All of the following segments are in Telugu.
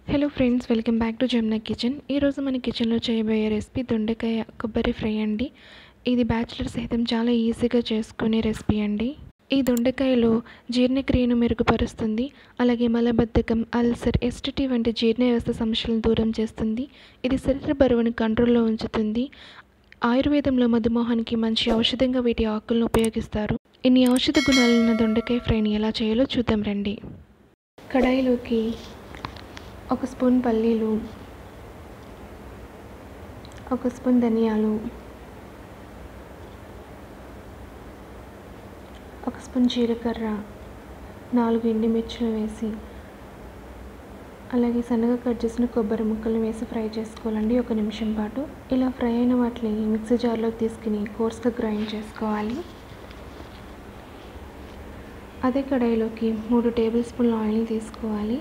hello friends welcome back to Jamuna kitchen ఈరోజు మన కిచెన్లో చేయబోయే రెసిపీ దొండకాయ కొబ్బరి ఫ్రై అండి ఇది బ్యాచిలర్ సైతం చాలా ఈజీగా చేసుకునే రెసిపీ అండి ఈ దొండకాయలో జీర్ణక్రియను మెరుగుపరుస్తుంది అలాగే మలబద్ధకం అల్సర్ ఎస్టిటీ వంటి జీర్ణ వ్యవస్థ సమస్యలను దూరం చేస్తుంది ఇది శరీర బరువును కంట్రోల్లో ఉంచుతుంది ఆయుర్వేదంలో మధుమోహానికి మంచి ఔషధంగా వీటి ఆకులను ఉపయోగిస్తారు ఇన్ని ఔషధ గుణాలున్న దొండకాయ ఫ్రైని ఎలా చేయాలో చూద్దాం రండి కడాయిలోకి ఒక స్పూన్ పల్లీలు ఒక స్పూన్ ధనియాలు ఒక స్పూన్ జీలకర్ర నాలుగు ఎండుమిర్చులు వేసి అలాగే సన్నగా కట్ చేసిన కొబ్బరి ముక్కలు వేసి ఫ్రై చేసుకోవాలండి ఒక నిమిషం పాటు ఇలా ఫ్రై అయిన వాటిని మిక్సీ జార్లోకి తీసుకుని కోర్స్గా గ్రైండ్ చేసుకోవాలి అదే కడాయిలోకి మూడు టేబుల్ స్పూన్ల ఆయిల్ తీసుకోవాలి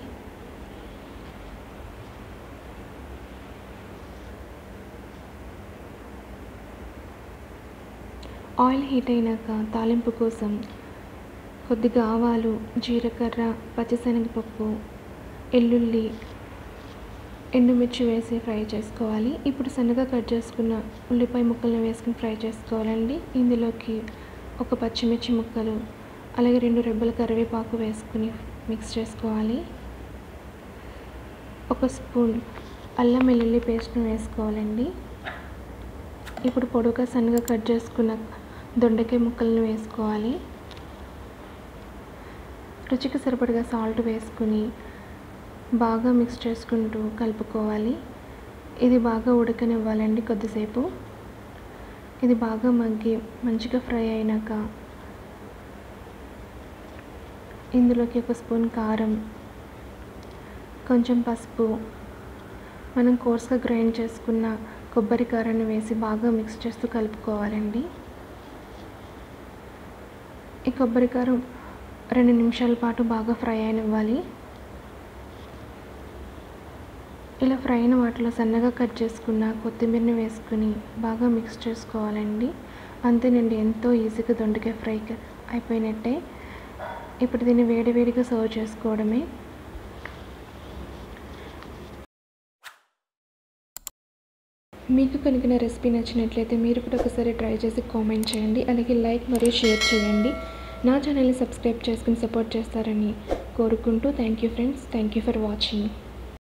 ఆయిల్ హీట్ అయినాక తాలింపు కోసం కొద్దిగా ఆవాలు జీలకర్ర పచ్చిశనగపప్పు ఎల్లుల్లి ఎండుమిర్చి వేసి ఫ్రై చేసుకోవాలి ఇప్పుడు సన్నగా కట్ చేసుకున్న ఉల్లిపాయ ముక్కలను వేసుకుని ఫ్రై చేసుకోవాలండి ఇందులోకి ఒక పచ్చిమిర్చి ముక్కలు అలాగే రెండు రెబ్బల కరివేపాకు వేసుకుని మిక్స్ చేసుకోవాలి ఒక స్పూన్ అల్లం వెల్లుల్లి పేస్ట్ను వేసుకోవాలండి ఇప్పుడు పొడుగా సన్నగా కట్ చేసుకున్న దొండకాయ ముక్కలను వేసుకోవాలి రుచికి సరిపడగా సాల్ట్ వేసుకుని బాగా మిక్స్ చేసుకుంటూ కలుపుకోవాలి ఇది బాగా ఉడకనివ్వాలండి కొద్దిసేపు ఇది బాగా మగ్గి మంచిగా ఫ్రై అయినాక ఇందులోకి ఒక స్పూన్ కారం కొంచెం పసుపు మనం కోర్స్గా గ్రైండ్ చేసుకున్న కొబ్బరి కారాన్ని వేసి బాగా మిక్స్ చేస్తూ కలుపుకోవాలండి ఈ కొబ్బరి కారం రెండు నిమిషాల పాటు బాగా ఫ్రై అయినివ్వాలి ఇలా ఫ్రై అయిన వాటిలో సన్నగా కట్ చేసుకున్న కొత్తిమీరని వేసుకుని బాగా మిక్స్ చేసుకోవాలండి అంతేనండి ఎంతో ఈజీగా దొండకాయ ఫ్రై అయిపోయినట్టే ఇప్పుడు దీన్ని వేడివేడిగా సర్వ్ చేసుకోవడమే మీకు కనుక నా రెసిపీ నచ్చినట్లయితే మీరు కూడా ఒకసారి ట్రై చేసి కామెంట్ చేయండి అలాగే లైక్ మరియు షేర్ చేయండి నా ఛానల్ని సబ్స్క్రైబ్ చేసుకుని సపోర్ట్ చేస్తారని కోరుకుంటూ thank you friends thank you for watching